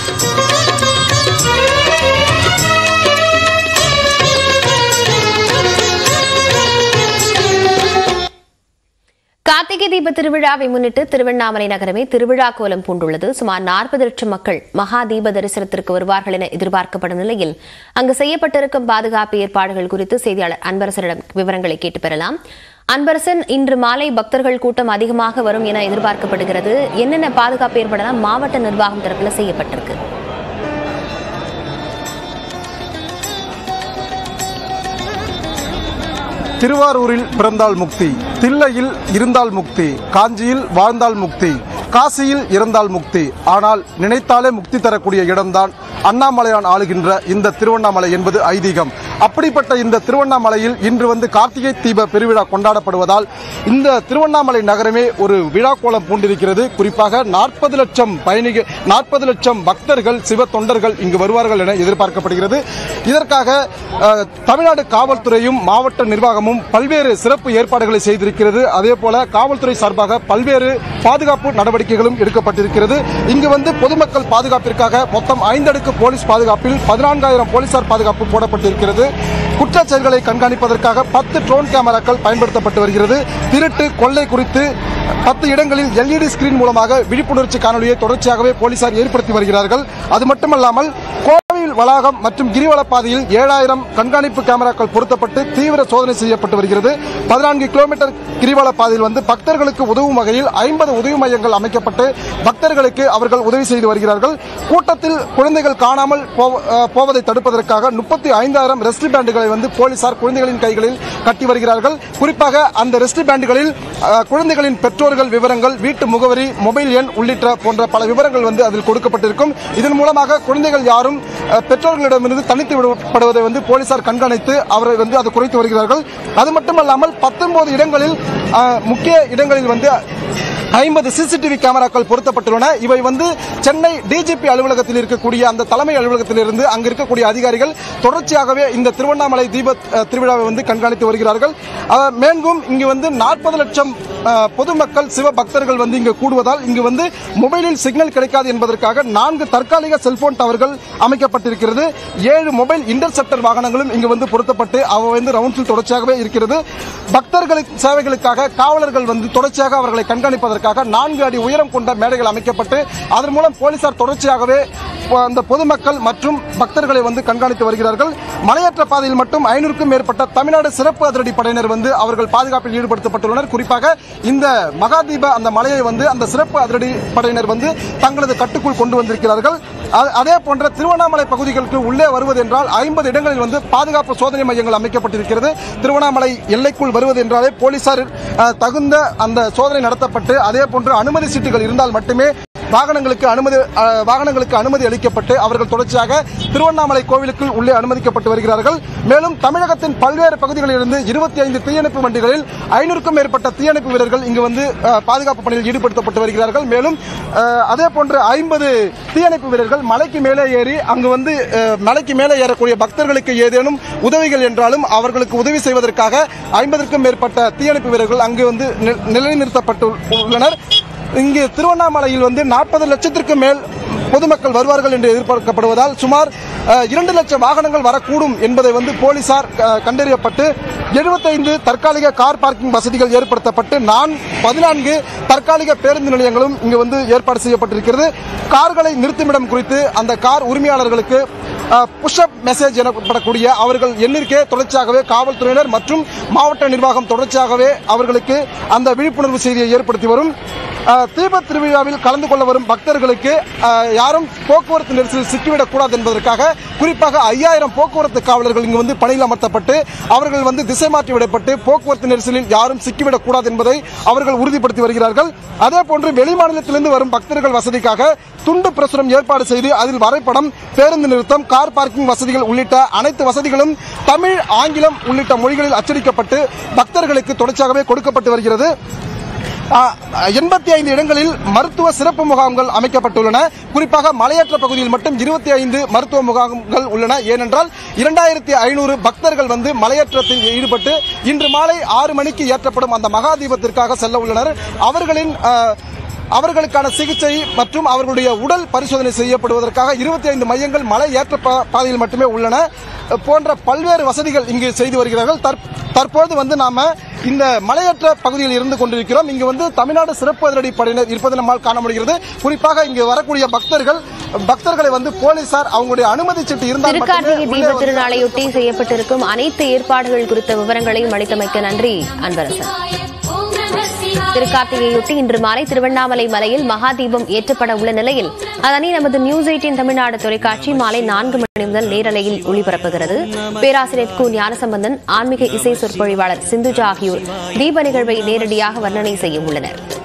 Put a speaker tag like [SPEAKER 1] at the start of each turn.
[SPEAKER 1] கார்த்திகை தீப திருவிழாவை முன்னிட்டு திருவண்ணாமலை நகரமே திருவிழா கோலம் பூண்டுள்ளது சுமார் நாற்பது லட்சம் மக்கள் மகா தீப தரிசனத்திற்கு வருவார்கள் என எதிர்பார்க்கப்படும் நிலையில் அங்கு செய்யப்பட்டிருக்கும் பாதுகாப்பு ஏற்பாடுகள் குறித்து செய்தியாளர் அன்பரசனிடம் விவரங்களை கேட்டு பெறலாம் அன்பரசன் இன்று மாலை பக்தர்கள் கூட்டம் அதிகமாக வரும் என எதிர்பார்க்கப்படுகிறது என்னென்ன பாதுகாப்பு ஏற்பாடெல்லாம் மாவட்ட நிர்வாகம் தரப்பில் செய்யப்பட்டிருக்கு
[SPEAKER 2] திருவாரூரில் பிறந்தால் முக்தி தில்லையில் இருந்தால் முக்தி காஞ்சியில் வாழ்ந்தால் முக்தி காசியில் இறந்தால் முக்தி ஆனால் நினைத்தாலே முக்தி தரக்கூடிய இடம்தான் அண்ணாமலையான் ஆளுகின்ற இந்த திருவண்ணாமலை என்பது ஐதீகம் அப்படிப்பட்ட இந்த திருவண்ணாமலையில் இன்று வந்து கார்த்திகை தீப பெருவிழா கொண்டாடப்படுவதால் இந்த திருவண்ணாமலை நகரமே ஒரு விழா கோலம் பூண்டிருக்கிறது குறிப்பாக நாற்பது லட்சம் பயணிகள் நாற்பது லட்சம் பக்தர்கள் சிவ தொண்டர்கள் இங்கு வருவார்கள் என எதிர்பார்க்கப்படுகிறது இதற்காக அஹ், தமிழ்நாடு காவல்துறையும் மாவட்ட நிர்வாகமும் பல்வேறு சிறப்பு ஏற்பாடுகளை செய்திருக்கிறது அதே போல காவல்துறை சார்பாக பல்வேறு பாதுகாப்பு நடவடிக்கைகளும் எடுக்கப்பட்டிருக்கிறது இங்கு வந்து பொதுமக்கள் பாதுகாப்பிற்காக மொத்தம் ஐந்தடுக்கு போலீஸ் பாதுகாப்பில் பதினான்காயிரம் போலீசார் பாதுகாப்பு போடப்பட்டிருக்கிறது குற்றச் செயல்களை கண்காணிப்பதற்காக பத்து ட்ரோன் கேமராக்கள் பயன்படுத்தப்பட்டு வருகிறது திருட்டு கொள்ளை குறித்து பத்து இடங்களில் எல்இடி ஸ்கிரீன் மூலமாக விழிப்புணர்ச்சி காணொலியை தொடர்ச்சியாகவே போலீசார் ஏற்படுத்தி வருகிறார்கள் அது மட்டுமல்லாமல் கோவில் வளாகம் மற்றும் கிரிவல பாதையில் ஏழாயிரம் கண்காணிப்பு கேமராக்கள் பொருத்தப்பட்டு தீவிர சோதனை செய்யப்பட்டு வருகிறது பதினான்கு கிலோமீட்டர் கிரிவல பாதையில் வந்து பக்தர்களுக்கு உதவும் வகையில் ஐம்பது உதவி மையங்கள் அமைக்கப்பட்டு பக்தர்களுக்கு அவர்கள் உதவி செய்து வருகிறார்கள் கூட்டத்தில் குழந்தைகள் காணாமல் போ- அஹ் போவதை தடுப்பதற்காக முப்பத்தி ஐந்தாயிரம் ரெஸ்ட் பேண்டுகளை வந்து போலீசார் குழந்தைகளின் கைகளில் கட்டி வருகிறார்கள் குறிப்பாக அந்த ரெஸ்ட் பேண்டுகளில் அஹ், குழந்தைகளின் பெற்றோர்கள் விவரங்கள் வீட்டு முகவரி மொபைல் எண் உள்ளிட்ட போன்ற பல விவரங்கள் வந்து அதில் கொடுக்கப்பட்டிருக்கும் இதன் மூலமாக குழந்தைகள் யாரும் அஹ், பெற்றோர்களிடமிருந்து தனித்து விடப்படுவதை வந்து போலீசார் கண்காணித்து அவரை வந்து அதை குறைத்து வருகிறார்கள் அது மட்டுமல்லாமல் பத்தொன்பது இடங்களில் அஹ், முக்கிய இடங்களில் வந்து ஐம்பது சிசிடிவி கேமராக்கள் பொருத்தப்பட்டுள்ளன இவை வந்து சென்னை டிஜிபி அலுவலகத்தில் இருக்கக்கூடிய அந்த தலைமை அலுவலகத்திலிருந்து அங்கு இருக்கக்கூடிய அதிகாரிகள் தொடர்ச்சியாகவே இந்த திருவண்ணாமலை தீப அஹ், திருவிழாவை வந்து கண்காணித்து வருகிறார்கள் அஹ், மேலும் இங்கு வந்து நாற்பது லட்சம் அஹ், பொதுமக்கள் சிவ பக்தர்கள் வந்து இங்கு கூடுவதால் இங்கு வந்து மொபைலில் சிக்னல் கிடைக்காது என்பதற்காக நான்கு தற்காலிக செல்போன் டவர்கள் அமைக்கப்பட்டிருக்கிறது ஏழு மொபைல் இன்டர்செப்டர் வாகனங்களும் இங்கு வந்து பொருத்தப்பட்டு அவை வந்து ரவுண்ட்ஸில் தொடர்ச்சியாகவே இருக்கிறது பக்தர்களுக்கு சேவைகளுக்காக காவலர்கள் வந்து தொடர்ச்சியாக அவர்களை கண்காணிப்பதற்காக நான்கு அடி உயரம் கொண்ட மேடைகள் அமைக்கப்பட்டு அதன் மூலம் போலீசார் தொடர்ச்சியாகவே அந்த பொதுமக்கள் மற்றும் பக்தர்களை வந்து கண்காணித்து வருகிறார்கள் மலையேற்ற பாதையில் மட்டும் ஐநூறுக்கும் மேற்பட்ட தமிழ்நாடு சிறப்பு அதிரடி படையினர் வந்து அவர்கள் பாதுகாப்பில் ஈடுபடுத்தப்பட்டுள்ளனர் குறிப்பாக இந்த மகாதீப அந்த மலையை வந்து அந்த சிறப்பு அதிரடி படையினர் வந்து தங்களது கட்டுக்குள் கொண்டு வந்திருக்கிறார்கள் அ- அதே போன்ற திருவண்ணாமலை பகுதிகளுக்கு உள்ளே வருவது என்றால் ஐம்பது இடங்களில் வந்து பாதுகாப்பு சோதனை மையங்கள் அமைக்கப்பட்டிருக்கிறது திருவண்ணாமலை எல்லைக்குள் வருவது என்றாலே போலீசார் அஹ், தகுந்த அந்த சோதனை நடத்தப்பட்டு அதே போன்று அனுமதி சீட்டுகள் இருந்தால் மட்டுமே வாகனங்களுக்கு அனுமதி அஹ், வாகனங்களுக்கு அனுமதி அளிக்கப்பட்டு அவர்கள் தொடர்ச்சியாக திருவண்ணாமலை கோவிலுக்குள் உள்ளே அனுமதிக்கப்பட்டு வருகிறார்கள் மேலும் தமிழகத்தின் பல்வேறு பகுதிகளிலிருந்து இருபத்தி ஐந்து தீயணைப்பு வண்டிகளில் ஐநூறுக்கும் மேற்பட்ட தீயணைப்பு வீரர்கள் இங்கு வந்து அஹ், பாதுகாப்பு பணியில் ஈடுபடுத்தப்பட்டு வருகிறார்கள் மேலும் அஹ், அதே போன்று ஐம்பது தீயணைப்பு வீரர்கள் மலைக்கு மேலே ஏறி அங்கு வந்து அஹ், மலைக்கு மேலே ஏறக்கூடிய பக்தர்களுக்கு ஏதேனும் உதவிகள் என்றாலும் அவர்களுக்கு உதவி செய்வதற்காக ஐம்பதற்கும் மேற்பட்ட தீயணைப்பு வீரர்கள் அங்கு வந்து நி- நிலைநிறுத்தப்பட்டு உள்ளனர் இங்கு திருவண்ணாமலையில் வந்து நாற்பது லட்சத்திற்கு மேல் பொதுமக்கள் வருவார்கள் என்று எதிர்பார்க்கப்படுவதால் சுமார் அஹ், இரண்டு லட்சம் வாகனங்கள் வரக்கூடும் என்பதை வந்து போலீசார் அஹ், கண்டறியப்பட்டு எழுபத்தைந்து தற்காலிக கார் பார்க்கிங் வசதிகள் ஏற்படுத்தப்பட்டு நான் பதினான்கு தற்காலிக பேருந்து நிலையங்களும் இங்கு வந்து ஏற்பாடு செய்யப்பட்டிருக்கிறது கார்களை நிறுத்துமிடம் குறித்து அந்த கார் உரிமையாளர்களுக்கு புஷ்அப் மெசேஜ் எனப்படக்கூடிய அவர்கள் எண்ணிற்கே தொடர்ச்சியாகவே காவல்துறையினர் மற்றும் மாவட்ட நிர்வாகம் தொடர்ச்சியாகவே அவர்களுக்கு அந்த விழிப்புணர்வு செய்தியை ஏற்படுத்தி வரும் அஹ், தீப திருவிழாவில் கலந்து கொள்ள வரும் பக்தர்களுக்கு அஹ், யாரும் போக்குவரத்து நெரிசலில் சிக்கிவிடக் கூடாது என்பதற்காக குறிப்பாக ஐயாயிரம் போக்குவரத்து காவலர்கள் இங்கு வந்து பணியில் அமர்த்தப்பட்டு அவர்கள் வந்து திசை மாற்றி விடப்பட்டு போக்குவரத்து நெரிசலில் யாரும் சிக்கிவிடக் கூடாது என்பதை அவர்கள் உறுதிப்படுத்தி வருகிறார்கள் அதே போன்று வெளிமாநிலத்திலிருந்து வரும் பக்தர்கள் வசதிக்காக துண்டு பிரசுரம் ஏற்பாடு செய்து அதில் வரைபடம் பேருந்து நிறுத்தம் கார் பார்க்கிங் வசதிகள் உள்ளிட்ட அனைத்து வசதிகளும் தமிழ் ஆங்கிலம் உள்ளிட்ட மொழிகளில் அச்சடிக்கப்பட்டு பக்தர்களுக்கு தொடர்ச்சியாகவே கொடுக்கப்பட்டு வருகிறது எண்பத்தி ஐந்து இடங்களில் மருத்துவ சிறப்பு முகாம்கள் அமைக்கப்பட்டுள்ளன குறிப்பாக மலையேற்ற பகுதியில் மட்டும் இருபத்தி ஐந்து மருத்துவ முகாம்கள் உள்ளன ஏனென்றால் இரண்டாயிரத்தி ஐநூறு பக்தர்கள் வந்து மலையேற்றத்தில் ஈடுபட்டு இன்று மாலை ஆறு மணிக்கு ஏற்றப்படும் அந்த மகா தீபத்திற்காக செல்ல உள்ளனர் அவர்களின் அஹ், அவர்களுக்கான சிகிச்சை மற்றும் அவர்களுடைய உடல் பரிசோதனை செய்யப்படுவதற்காக இருபத்தி ஐந்து மையங்கள் மலை ஏற்ற பா- பாதையில் மட்டுமே உள்ளன போன்ற பல்வேறு வசதிகள் இங்கு செய்து வருகிறார்கள் தற்- தற்பொழுது வந்து நாம இந்த மலையேற்ற பகுதியில் இருந்து கொண்டிருக்கிறோம் இங்கு வந்து தமிழ்நாடு சிறப்பு அதிரடி படையினர் இருப்பது நம்மால் காண முடிகிறது குறிப்பாக இங்கு வரக்கூடிய பக்தர்கள் பக்தர்களை வந்து போலீசார் அவங்களுடைய அனுமதி சீட்டு இருந்தால் மட்டுமே
[SPEAKER 1] திருக்கார்த்திகை
[SPEAKER 2] உள்ளே
[SPEAKER 1] தீப
[SPEAKER 2] வந்து
[SPEAKER 1] திருநாளையொட்டி செய்யப்பட்டிருக்கும் அனைத்து ஏற்பாடுகள் குறித்த விவரங்களையும் அளித்தமைக்க நன்றி அன்பரசன்
[SPEAKER 3] ஓம் நம சிவாய
[SPEAKER 1] திருக்கார்த்திகையொட்டி இன்று மாலை திருவண்ணாமலை மலையில் மகாதீபம் ஏற்றப்பட உள்ள நிலையில் அதனை நமது நியூஸ் எயிட்டின் தமிழ்நாடு தொலைக்காட்சி மாலை நான்கு மணி முதல் நேரலையில் ஒளிபரப்புகிறது பேராசிரியர் கு ஞானசம்பந்தன் ஆன்மீக இசை சொற்பொழிவாளர் சிந்துஜா ஆகியோர் தீப நிகழ்வை நேரடியாக வர்ணனை செய்ய உள்ளனர்